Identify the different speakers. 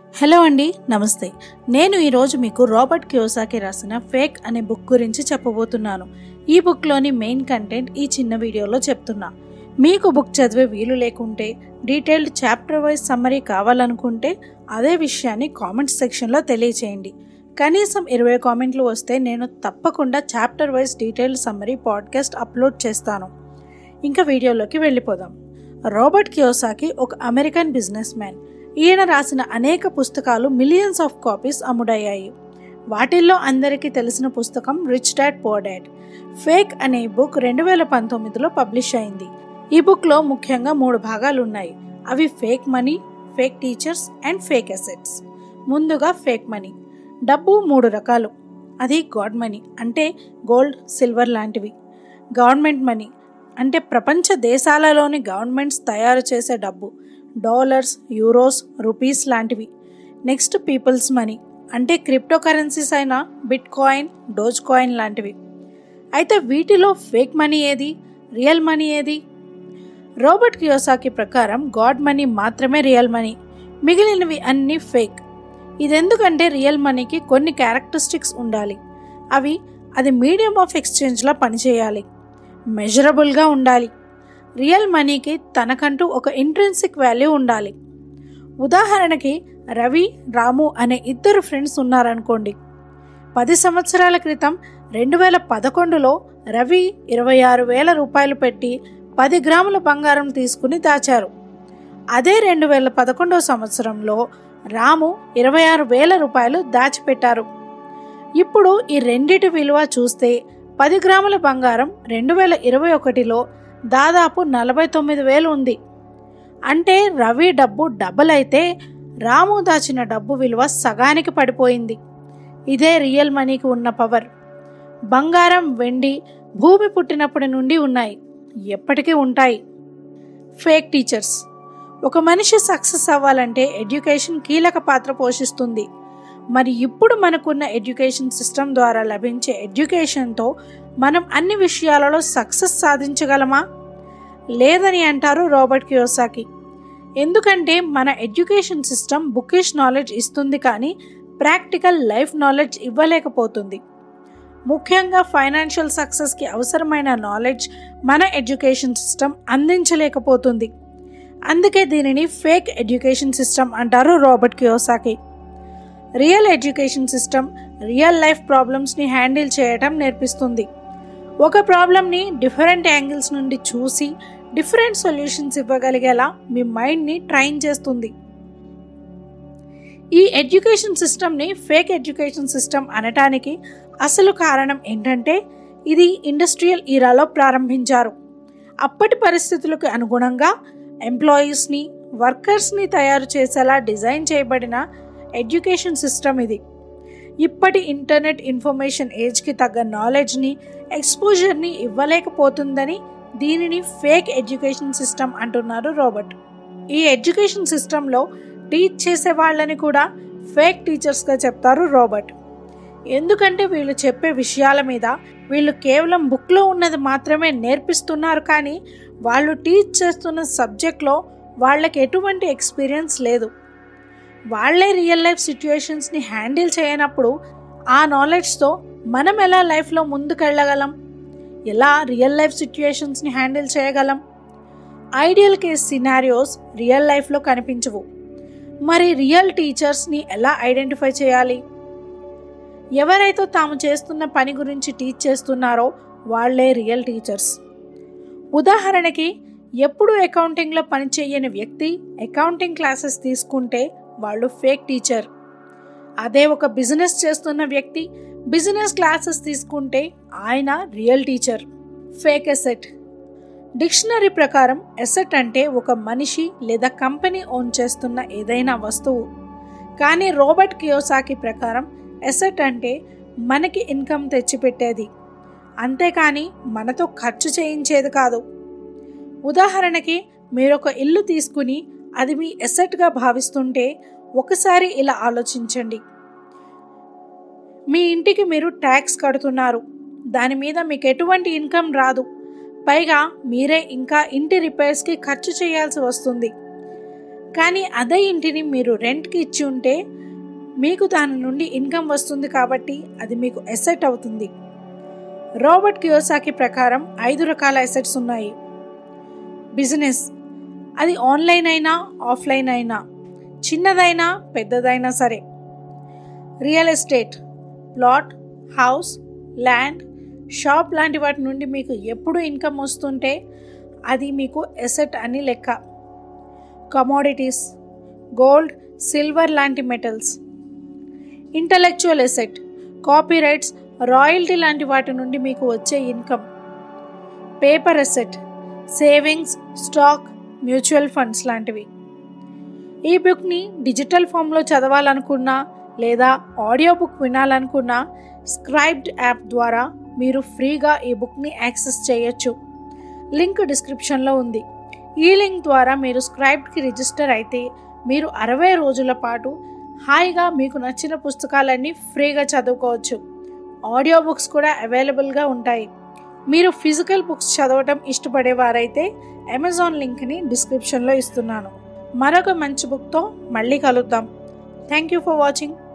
Speaker 1: hello అండి నమస్తే నేను ఈరోజు మీకు రాబర్ట్ కియోసాకి రాసిన ఫేక్ అనే బుక్ గురించి చెప్పబోతున్నాను ఈ బుక్లోని మెయిన్ కంటెంట్ ఈ చిన్న వీడియోలో చెప్తున్నా మీకు బుక్ చదివే వీలు లేకుంటే డీటెయిల్డ్ చాప్టర్ వైజ్ సమ్మరీ కావాలనుకుంటే అదే విషయాన్ని కామెంట్ సెక్షన్లో తెలియచేయండి కనీసం ఇరవై కామెంట్లు వస్తే నేను తప్పకుండా chapter wise detailed summary podcast upload చేస్తాను ఇంకా వీడియోలోకి వెళ్ళిపోదాం రాబర్ట్ కియోసాకి ఒక అమెరికన్ బిజినెస్ మ్యాన్ ఈయన రాసిన అనేక పుస్తకాలు మిలియన్స్ ఆఫ్ కాపీస్ అమ్ముడయ్యాయి వాటిల్లో అందరికీ తెలిసిన పుస్తకం rich dad poor dad fake అనే బుక్ రెండు వేల పంతొమ్మిదిలో పబ్లిష్ అయింది ఈ బుక్లో ముఖ్యంగా మూడు భాగాలు ఉన్నాయి అవి fake money fake teachers and fake assets ముందుగా ఫేక్ మనీ డబ్బు మూడు రకాలు అది గాడ్ మనీ అంటే గోల్డ్ సిల్వర్ లాంటివి గవర్నమెంట్ మనీ అంటే ప్రపంచ దేశాలలోని గవర్నమెంట్స్ తయారు చేసే డబ్బు డాలర్స్ యూరోస్ రూపీస్ లాంటివి నెక్స్ట్ పీపుల్స్ మనీ అంటే క్రిప్టో కరెన్సీస్ అయిన బిట్ కాయిన్ డోజ్ కాయిన్ లాంటివి అయితే వీటిలో ఫేక్ మనీ ఏది రియల్ మనీ ఏది రోబర్ట్ కియోసాకి ప్రకారం గాడ్ మనీ మాత్రమే రియల్ మనీ మిగిలినవి అన్నీ ఫేక్ ఇదెందుకంటే రియల్ మనీకి కొన్ని క్యారెక్టరిస్టిక్స్ ఉండాలి అవి అది మీడియం ఆఫ్ ఎక్స్చేంజ్లా పనిచేయాలి మెజరబుల్గా ఉండాలి రియల్ మనీకి తనకంటూ ఒక ఇంట్రెన్సిక్ వాల్యూ ఉండాలి ఉదాహరణకి రవి రాము అనే ఇద్దరు ఫ్రెండ్స్ ఉన్నారనుకోండి పది సంవత్సరాల క్రితం రెండు వేల పదకొండులో రవి ఇరవై ఆరు వేల రూపాయలు పెట్టి పది గ్రాముల బంగారం తీసుకుని దాచారు అదే రెండు వేల పదకొండో సంవత్సరంలో రాము ఇరవై ఆరు వేల రూపాయలు దాచిపెట్టారు ఇప్పుడు ఈ రెండిటి విలువ చూస్తే పది గ్రాముల బంగారం రెండు వేల ఇరవై ఒకటిలో దాదాపు నలభై తొమ్మిది వేలు ఉంది అంటే రవి డబ్బు డబల్ అయితే రాము దాచిన డబ్బు విలువ సగానికి పడిపోయింది ఇదే రియల్ మనీకి ఉన్న పవర్ బంగారం వెండి భూమి పుట్టినప్పటి నుండి ఉన్నాయి ఎప్పటికీ ఉంటాయి ఫేక్ టీచర్స్ ఒక మనిషి సక్సెస్ అవ్వాలంటే ఎడ్యుకేషన్ కీలక పాత్ర పోషిస్తుంది మరి ఇప్పుడు మనకున్న ఎడ్యుకేషన్ సిస్టమ్ ద్వారా లభించే ఎడ్యుకేషన్తో మనం అన్ని విషయాలలో సక్సెస్ సాధించగలమా లేదని అంటారు రాబర్ట్ కియోసాకి ఎందుకంటే మన ఎడ్యుకేషన్ సిస్టమ్ బుకిష్ నాలెడ్జ్ ఇస్తుంది కానీ ప్రాక్టికల్ లైఫ్ నాలెడ్జ్ ఇవ్వలేకపోతుంది ముఖ్యంగా ఫైనాన్షియల్ సక్సెస్కి అవసరమైన నాలెడ్జ్ మన ఎడ్యుకేషన్ సిస్టమ్ అందించలేకపోతుంది అందుకే దీనిని ఫేక్ ఎడ్యుకేషన్ సిస్టమ్ అంటారు Robert Kiyosaki real education system real life ప్రాబ్లమ్స్ని హ్యాండిల్ చేయటం నేర్పిస్తుంది ఒక ప్రాబ్లమ్ని డిఫరెంట్ యాంగిల్స్ నుండి చూసి డిఫరెంట్ సొల్యూషన్స్ ఇవ్వగలిగేలా మీ మైండ్ని ట్రైన్ చేస్తుంది ఈ ఎడ్యుకేషన్ సిస్టమ్ని ఫేక్ ఎడ్యుకేషన్ సిస్టమ్ అనటానికి అసలు కారణం ఏంటంటే ఇది ఇండస్ట్రియల్ ఈరాలో ప్రారంభించారు అప్పటి పరిస్థితులకు అనుగుణంగా ఎంప్లాయీస్ని వర్కర్స్ని తయారు చేసేలా డిజైన్ చేయబడిన ఎడ్యుకేషన్ సిస్టమ్ ఇది ఇప్పటి ఇంటర్నెట్ ఇన్ఫర్మేషన్ ఏజ్కి తగ్గ నాలెడ్జ్ని ఎక్స్పోజర్ని ఇవ్వలేకపోతుందని దీనిని ఫేక్ ఎడ్యుకేషన్ సిస్టమ్ అంటున్నారు రాబర్ట్ ఈ ఎడ్యుకేషన్ సిస్టంలో టీచ్ చేసే వాళ్ళని కూడా ఫేక్ టీచర్స్గా చెప్తారు రాబర్ట్ ఎందుకంటే వీళ్ళు చెప్పే విషయాల మీద వీళ్ళు కేవలం బుక్లో ఉన్నది మాత్రమే నేర్పిస్తున్నారు కానీ వాళ్ళు టీచ్ చేస్తున్న సబ్జెక్ట్లో వాళ్ళకి ఎటువంటి ఎక్స్పీరియన్స్ లేదు వాళ్లే రియల్ లైఫ్ సిచ్యుయేషన్స్ని హ్యాండిల్ చేయనప్పుడు ఆ నాలెడ్జ్తో మనం ఎలా లైఫ్లో ముందుకెళ్ళగలం ఎలా రియల్ లైఫ్ సిచ్యుయేషన్స్ని హ్యాండిల్ చేయగలం ఐడియల్ కేస్ సినారియోస్ రియల్ లైఫ్లో కనిపించవు మరి రియల్ టీచర్స్ని ఎలా ఐడెంటిఫై చేయాలి ఎవరైతే తాము చేస్తున్న పని గురించి టీచ్ చేస్తున్నారో వాళ్లే రియల్ టీచర్స్ ఉదాహరణకి ఎప్పుడు అకౌంటింగ్లో పనిచేయని వ్యక్తి అకౌంటింగ్ క్లాసెస్ తీసుకుంటే వాళ్ళు ఫేక్ టీచర్ అదే ఒక బిజినెస్ చేస్తున్న వ్యక్తి బిజినెస్ క్లాసెస్ తీసుకుంటే ఆయన real teacher fake asset dictionary ప్రకారం ఎసెట్ అంటే ఒక మనిషి లేదా కంపెనీ ఓన్ చేస్తున్న ఏదైనా వస్తువు కానీ రోబర్ట్ కియోసాకి ప్రకారం ఎసెట్ అంటే మనకి ఇన్కమ్ తెచ్చిపెట్టేది అంతేకాని మనతో ఖర్చు చేయించేది కాదు ఉదాహరణకి మీరు ఒక ఇల్లు తీసుకుని అది మీ ఎసెట్గా భావిస్తుంటే ఒకసారి ఇలా ఆలోచించండి మీ ఇంటికి మీరు ట్యాక్స్ కడుతున్నారు దాని మీద మీకు ఎటువంటి ఇన్కమ్ రాదు పైగా మీరే ఇంకా ఇంటి రిపేర్స్కి ఖర్చు చేయాల్సి వస్తుంది కానీ అదే ఇంటిని మీరు రెంట్కి ఇచ్చి ఉంటే మీకు దాని నుండి ఇన్కమ్ వస్తుంది కాబట్టి అది మీకు ఎసెట్ అవుతుంది రాబర్ట్ కియోసాకి ప్రకారం ఐదు రకాల ఎసెట్స్ ఉన్నాయి బిజినెస్ అది ఆన్లైన్ అయినా ఆఫ్లైన్ అయినా చిన్నదైనా పెద్దదైనా సరే real estate plot house land shop లాంటి వాటి నుండి మీకు ఎప్పుడు ఇన్కమ్ వస్తుంటే అది మీకు ఎసెట్ అని లెక్క కమోడిటీస్ గోల్డ్ సిల్వర్ లాంటి metals intellectual asset copyrights royalty లాంటి వాటి నుండి మీకు వచ్చే income paper asset savings stock mutual funds లాంటివి ఈ బుక్ని డిజిటల్ ఫామ్లో చదవాలనుకున్నా లేదా ఆడియో బుక్ వినాలనుకున్నా స్క్రైబ్డ్ యాప్ ద్వారా మీరు ఫ్రీగా ఈ బుక్ని యాక్సెస్ చేయొచ్చు లింక్ డిస్క్రిప్షన్లో ఉంది ఈ లింక్ ద్వారా మీరు స్క్రైబ్డ్కి రిజిస్టర్ అయితే మీరు అరవై రోజుల పాటు హాయిగా మీకు నచ్చిన పుస్తకాలన్నీ ఫ్రీగా చదువుకోవచ్చు ఆడియో బుక్స్ కూడా అవైలబుల్గా ఉంటాయి మీరు ఫిజికల్ బుక్స్ చదవటం ఇష్టపడేవారైతే అమెజాన్ లింక్ని డిస్క్రిప్షన్లో ఇస్తున్నాను మరొక మంచి బుక్తో మళ్ళీ కలుద్దాం థ్యాంక్ యూ ఫర్ వాచింగ్